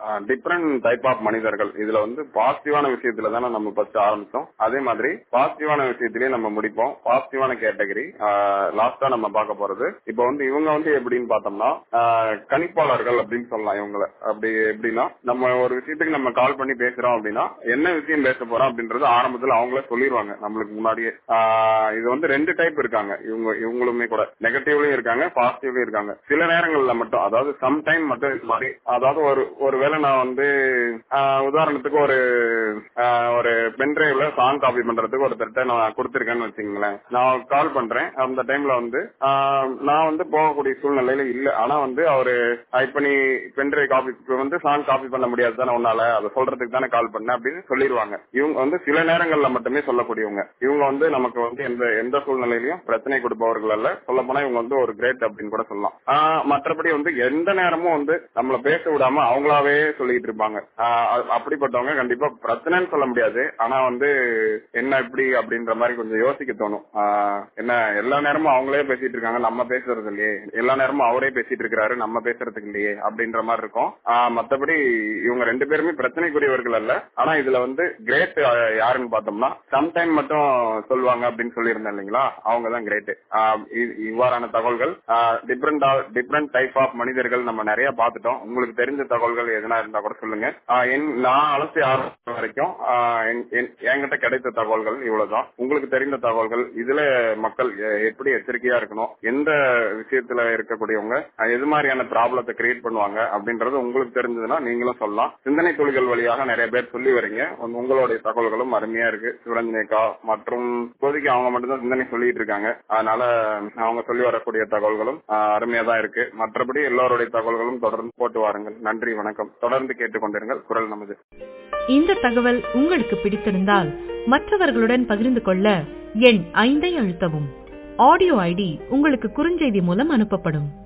different type of மனிதர்கள் இதுல வந்து பாசிட்டிவான விஷயத்துல தானே நம்ம ஃபர்ஸ்ட் ஆரம்பிச்சோம் அதே மாதிரி பாசிட்டிவான விஷயத்திலேயே நம்ம முடிப்போம் பாசிட்டிவான கேட்டகரி லாஸ்டா நம்ம பார்க்க போறது இப்போ வந்து இவங்க வந்து எப்படின்னு பார்த்தோம்னா ஆஹ், கணிப்பாளர்கள் அப்படின்னு சொல்லலாம் இவங்கள அப்படி எப்படின்னா நம்ம ஒரு விஷயத்துக்கு நம்ம கால் பண்ணி பேசுறோம் அப்படின்னா என்ன விஷயம் பேச போறோம் அப்படின்றது ஆரம்பத்துல அவங்களே சொல்லிடுவாங்க நம்மளுக்கு முன்னாடியே ஆஹ், இது வந்து ரெண்டு டைப் இருக்காங்க இவங்க இவங்களுமே கூட நெகட்டிவ்லயும் இருக்காங்க பாசிட்டிவ்லயும் இருக்காங்க சில நேரங்கள்ல மட்டும் அதாவது சம் டைம் மட்டும் இது மாதிரி அதாவது ஒரு ஒருவேளை நான் வந்து ஆஹ், உதாரணத்துக்கு ஒரு ஆஹ், ஒரு பென்ட்ரைவ்ல சாங் காப்பி பண்றதுக்கு ஒருத்தர்ட்ட நான் கொடுத்திருக்கேன்னு வச்சுங்களேன் நான் கால் பண்றேன் அந்த டைம்ல வந்து ஆஹ், நான் வந்து போகக்கூடிய சூழ்நிலையில இல்ல ஆனா வந்து அவரு ஆஹ், இப்ப நீ பென்ட்ரைவ் காப்பி வந்து சாங் காப்பி பண்ண முடியாது தானே உன்னால அதை சொல்றதுக்கு தானே கால் பண்ண அப்படின்னு சொல்லிடுவாங்க இவங்க வந்து சில நேரங்கள்ல மட்டுமே சொல்லக்கூடியவங்க இவங்க வந்து நமக்கு வந்து எந்த எந்த சூழ்நிலையிலயும் பிரச்சனை கொடுப்பவர்கள் அல்ல சொல்ல போனா இவங்க வந்து ஒரு கிரேட் அப்படின்னு கூட சொல்லலாம் ஆஹ், மற்றபடி வந்து எந்த நேரமும் வந்து நம்மள பேச விடாம அவங்களாவே சொல்லிட்டு இருப்பாங்க ஆஹ், அ- அப்படிப்பட்டவங்க கண்டிப்பா பிரச்சனைன்னு சொல்ல முடியாது ஆனா வந்து என்ன இப்படி அப்படின்ற மாதிரி கொஞ்சம் யோசிக்க தோணும் ஆஹ், என்ன எல்லா நேரமும் அவங்களே பேசிட்டு இருக்காங்க நம்ம பேசுறது இல்லையே எல்லா நேரமும் அவரே பேசிட்டு இருக்கிறாரு நம்ம பேசுறதுக்கு இல்லையே அப்படின்ற மாதிரி இருக்கும் ஆஹ், மத்தபடி இவங்க ரெண்டு பேருமே பிரச்சனைக்குரியவர்கள் அல்ல ஆனா இதுல வந்து கிரேட் யாருன்னு பார்த்தோம்னா சம்டைம் மட்டும் சொல்லுவாங்க அப்படின்னு சொல்லியிருந்தேன் இல்லைங்களா அவங்க தான் கிரேட் இவ்வாறான தகவல்கள் டிஃப்ரெண்ட் டிஃப்ரெண்ட் டைப் ஆஃப் மனிதர்கள் நம்ம நிறைய பார்த்துட்டோம் உங்களுக்கு தெரிஞ்ச தகவல்கள் எதனா இருந்தா கூட சொல்லுங்க ஆஹ் என்- நான் அலசி ஆரம்பிச்ச வரைக்கும் ஆஹ் என்- என்- என்கிட்ட கிடைத்த தகவல்கள் இவ்வளவுதான் உங்களுக்கு தெரிந்த தகவல்கள் இதுல மக்கள் எ- எப்படி எச்சரிக்கையா இருக்கணும் எந்த விஷயத்துல இருக்கக்கூடியவங்க அஹ் எது மாதிரியான ப்ராப்ளத்தை கிரியேட் பண்ணுவாங்க அப்படின்றது உங்களுக்கு தெரிஞ்சதுன்னா நீங்களும் சொல்லலாம் சிந்தனை துளிகள் வழியாக நிறைய பேர் சொல்லி வரீங்க உங்க- உங்களுடைய தகவல்களும் அருமையா இருக்கு சிவரஞ்சனேகா மற்றும் இப்போதைக்கு அவங்க மட்டும்தான் சிந்தனை சொல்லிட்டு இருக்காங்க அதனால அவங்க சொல்லி வரக்கூடிய தகவல்களும் ஆஹ், அருமையா தான் இருக்கு மற்றபடி எல்லோருடைய தகவல்களும் தொடர்ந்து போட்டு வாருங்கள் நன்றி வணக்கம் தொடர்ந்து கேட்டுக்கொண்டிருங்கள் குரல் நமது இந்த தகவல் உங்களுக்கு பிடித்திருந்தால் மற்றவர்களுடன் பகிர்ந்து கொள்ள எண் ஐந்தை அழுத்தவும் ஆடியோ ஐடி உங்களுக்கு குறுஞ்செய்தி மூலம் அனுப்பப்படும்